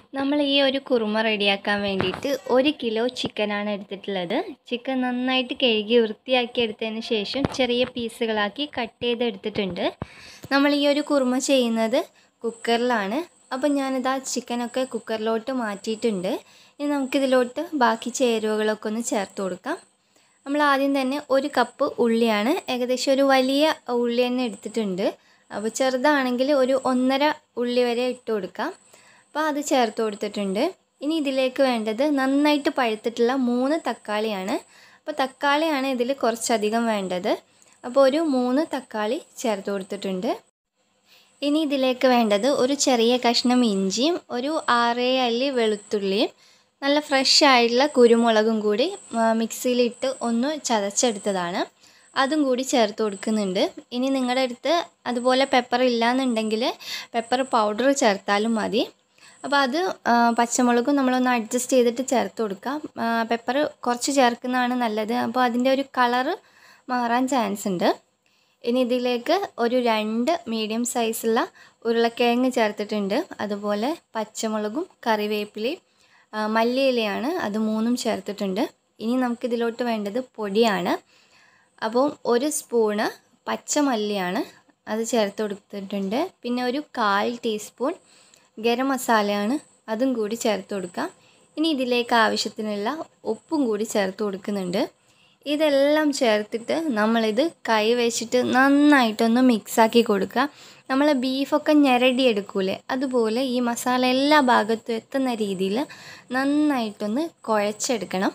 നമ്മൾ ഈ ഒരു കുറുമ റെഡിയാക്കാൻ വേണ്ടിയിട്ട് ഒരു കിലോ ചിക്കനാണ് എടുത്തിട്ടുള്ളത് ചിക്കൻ നന്നായിട്ട് കഴുകി വൃത്തിയാക്കി എടുത്തതിന് ശേഷം ചെറിയ പീസുകളാക്കി കട്ട് ചെയ്ത് എടുത്തിട്ടുണ്ട് നമ്മൾ ഈ ഒരു കുറുമ ചെയ്യുന്നത് കുക്കറിലാണ് അപ്പോൾ ഞാനിതാ ചിക്കനൊക്കെ കുക്കറിലോട്ട് മാറ്റിയിട്ടുണ്ട് ഇനി നമുക്കിതിലോട്ട് ബാക്കി ചേരുവകളൊക്കെ ഒന്ന് ചേർത്ത് കൊടുക്കാം നമ്മൾ ആദ്യം തന്നെ ഒരു കപ്പ് ഉള്ളിയാണ് ഏകദേശം ഒരു വലിയ ഉള്ളി തന്നെ എടുത്തിട്ടുണ്ട് അപ്പോൾ ചെറുതാണെങ്കിൽ ഒരു ഒന്നര ഉള്ളി വരെ ഇട്ട് കൊടുക്കാം അപ്പോൾ അത് ചേർത്ത് കൊടുത്തിട്ടുണ്ട് ഇനി ഇതിലേക്ക് വേണ്ടത് നന്നായിട്ട് പഴുത്തിട്ടുള്ള മൂന്ന് തക്കാളിയാണ് അപ്പോൾ തക്കാളിയാണ് ഇതിൽ കുറച്ചധികം വേണ്ടത് അപ്പോൾ ഒരു മൂന്ന് തക്കാളി ചേർത്ത് കൊടുത്തിട്ടുണ്ട് ഇനി ഇതിലേക്ക് വേണ്ടത് ഒരു ചെറിയ കഷ്ണം ഇഞ്ചിയും ഒരു ആറേ അല്ലി വെളുത്തുള്ളിയും നല്ല ഫ്രഷ് ആയിട്ടുള്ള കുരുമുളകും കൂടി മിക്സിയിലിട്ട് ഒന്ന് ചതച്ചെടുത്തതാണ് അതും കൂടി ചേർത്ത് കൊടുക്കുന്നുണ്ട് ഇനി നിങ്ങളുടെ അടുത്ത് അതുപോലെ പെപ്പർ ഇല്ലയെന്നുണ്ടെങ്കിൽ പെപ്പർ പൗഡർ ചേർത്താലും മതി അപ്പോൾ അത് പച്ചമുളകും നമ്മളൊന്ന് അഡ്ജസ്റ്റ് ചെയ്തിട്ട് ചേർത്ത് കൊടുക്കാം പെപ്പർ കുറച്ച് ചേർക്കുന്നതാണ് നല്ലത് അപ്പോൾ അതിൻ്റെ ഒരു കളറ് മാറാൻ ചാൻസ് ഉണ്ട് ഇനി ഇതിലേക്ക് ഒരു രണ്ട് മീഡിയം സൈസുള്ള ഉരുളക്കിഴങ്ങ് ചേർത്തിട്ടുണ്ട് അതുപോലെ പച്ചമുളകും കറിവേപ്പിലയും മല്ലിയിലയാണ് അത് മൂന്നും ചേർത്തിട്ടുണ്ട് ഇനി നമുക്കിതിലോട്ട് വേണ്ടത് പൊടിയാണ് അപ്പോൾ ഒരു സ്പൂണ് പച്ചമല്ലിയാണ് അത് ചേർത്ത് കൊടുത്തിട്ടുണ്ട് പിന്നെ ഒരു കാൽ ടീസ്പൂൺ ഗരം മസാലയാണ് അതും കൂടി ചേർത്ത് കൊടുക്കാം ഇനി ഇതിലേക്ക് ആവശ്യത്തിനുള്ള ഉപ്പും കൂടി ചേർത്ത് കൊടുക്കുന്നുണ്ട് ഇതെല്ലാം ചേർത്തിട്ട് നമ്മളിത് കൈ വെച്ചിട്ട് നന്നായിട്ടൊന്ന് മിക്സാക്കി കൊടുക്കുക നമ്മൾ ബീഫൊക്കെ ഞെരടി എടുക്കൂലേ അതുപോലെ ഈ മസാല എല്ലാ ഭാഗത്തും എത്തുന്ന രീതിയിൽ നന്നായിട്ടൊന്ന് കുഴച്ചെടുക്കണം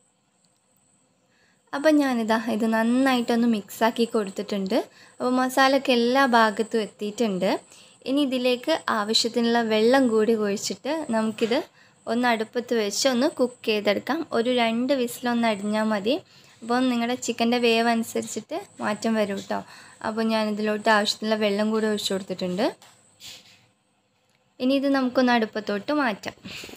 അപ്പം ഞാനിതാ ഇത് നന്നായിട്ടൊന്ന് മിക്സാക്കി കൊടുത്തിട്ടുണ്ട് അപ്പോൾ മസാലയൊക്കെ എല്ലാ ഭാഗത്തും എത്തിയിട്ടുണ്ട് ഇനി ഇതിലേക്ക് ആവശ്യത്തിനുള്ള വെള്ളം കൂടി ഒഴിച്ചിട്ട് നമുക്കിത് ഒന്ന് അടുപ്പത്ത് വെച്ച് ഒന്ന് കുക്ക് ചെയ്തെടുക്കാം ഒരു രണ്ട് വിസിലൊന്ന് അടിഞ്ഞാൽ മതി അപ്പം നിങ്ങളുടെ ചിക്കൻ്റെ വേവ് അനുസരിച്ചിട്ട് മാറ്റം വരും കേട്ടോ അപ്പോൾ ഞാനിതിലോട്ട് ആവശ്യത്തിനുള്ള വെള്ളം കൂടി ഒഴിച്ചു കൊടുത്തിട്ടുണ്ട് ഇനി ഇത് നമുക്കൊന്ന് അടുപ്പത്തോട്ട് മാറ്റാം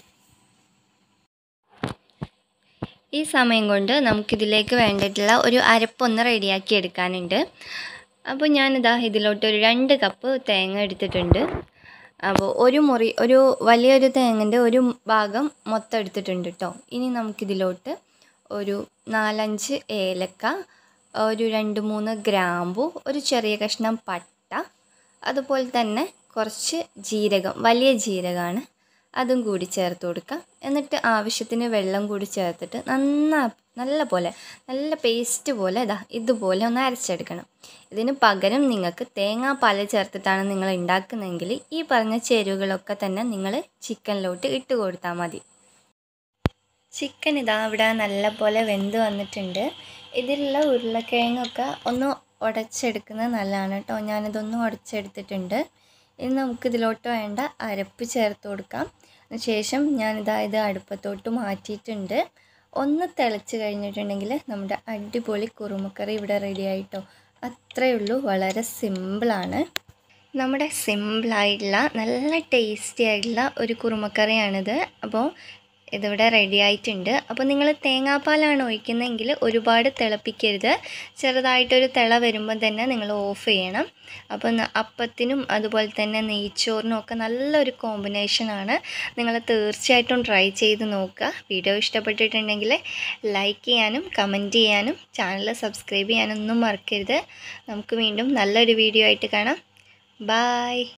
ഈ സമയം കൊണ്ട് നമുക്കിതിലേക്ക് വേണ്ടിയിട്ടുള്ള ഒരു അരപ്പൊന്ന് റെഡിയാക്കി എടുക്കാനുണ്ട് അപ്പോൾ ഞാനിതാ ഇതിലോട്ട് ഒരു രണ്ട് കപ്പ് തേങ്ങ എടുത്തിട്ടുണ്ട് അപ്പോൾ ഒരു മുറി ഒരു വലിയൊരു തേങ്ങൻ്റെ ഒരു ഭാഗം മൊത്തം എടുത്തിട്ടുണ്ട് കേട്ടോ ഇനി നമുക്കിതിലോട്ട് ഒരു നാലഞ്ച് ഏലക്ക ഒരു രണ്ട് മൂന്ന് ഗ്രാമ്പു ഒരു ചെറിയ കഷ്ണം പട്ട അതുപോലെ തന്നെ കുറച്ച് ജീരകം വലിയ ജീരകമാണ് അതും കൂടി ചേർത്ത് കൊടുക്കാം എന്നിട്ട് ആവശ്യത്തിന് വെള്ളം കൂടി ചേർത്തിട്ട് നന്നാ നല്ല പോലെ നല്ല പേസ്റ്റ് പോലെ ഇതാ ഇതുപോലെ ഒന്ന് അരച്ചെടുക്കണം ഇതിന് പകരം നിങ്ങൾക്ക് തേങ്ങാപ്പാൽ ചേർത്തിട്ടാണ് നിങ്ങൾ ഉണ്ടാക്കുന്നതെങ്കിൽ ഈ പറഞ്ഞ ചേരുവകളൊക്കെ തന്നെ നിങ്ങൾ ചിക്കനിലോട്ട് ഇട്ട് കൊടുത്താൽ മതി ചിക്കൻ ഇതാ ഇവിടെ നല്ല പോലെ വെന്ത് വന്നിട്ടുണ്ട് ഇതിലുള്ള ഉരുളക്കിഴങ്ങൊക്കെ ഒന്ന് ഉടച്ചെടുക്കുന്നത് നല്ലതാണ് കേട്ടോ ഞാനിതൊന്ന് ഉടച്ചെടുത്തിട്ടുണ്ട് ഇനി നമുക്കിതിലോട്ട് വേണ്ട അരപ്പ് ചേർത്ത് കൊടുക്കാം ശേഷം ഞാനിതാ ഇത് അടുപ്പത്തോട്ട് മാറ്റിയിട്ടുണ്ട് ഒന്ന് തിളച്ച് കഴിഞ്ഞിട്ടുണ്ടെങ്കിൽ നമ്മുടെ അടിപൊളി കുറുമക്കറി ഇവിടെ റെഡി ആയിട്ടോ അത്രയേ ഉള്ളൂ വളരെ സിമ്പിളാണ് നമ്മുടെ സിമ്പിളായിട്ടുള്ള നല്ല ടേസ്റ്റി ആയിട്ടുള്ള ഒരു കുറുമക്കറിയാണിത് അപ്പോൾ ഇതിവിടെ റെഡി ആയിട്ടുണ്ട് അപ്പോൾ നിങ്ങൾ തേങ്ങാപ്പാലാണ് ഒഴിക്കുന്നതെങ്കിൽ ഒരുപാട് തിളപ്പിക്കരുത് ചെറുതായിട്ടൊരു തിള വരുമ്പോൾ തന്നെ നിങ്ങൾ ഓഫ് ചെയ്യണം അപ്പോൾ അപ്പത്തിനും അതുപോലെ തന്നെ നെയ്ച്ചോറിനും ഒക്കെ നല്ലൊരു കോമ്പിനേഷനാണ് നിങ്ങൾ തീർച്ചയായിട്ടും ട്രൈ ചെയ്ത് നോക്കുക വീഡിയോ ഇഷ്ടപ്പെട്ടിട്ടുണ്ടെങ്കിൽ ലൈക്ക് ചെയ്യാനും കമൻറ്റ് ചെയ്യാനും ചാനൽ സബ്സ്ക്രൈബ് ചെയ്യാനൊന്നും മറക്കരുത് നമുക്ക് വീണ്ടും നല്ലൊരു വീഡിയോ ആയിട്ട് കാണാം ബായ്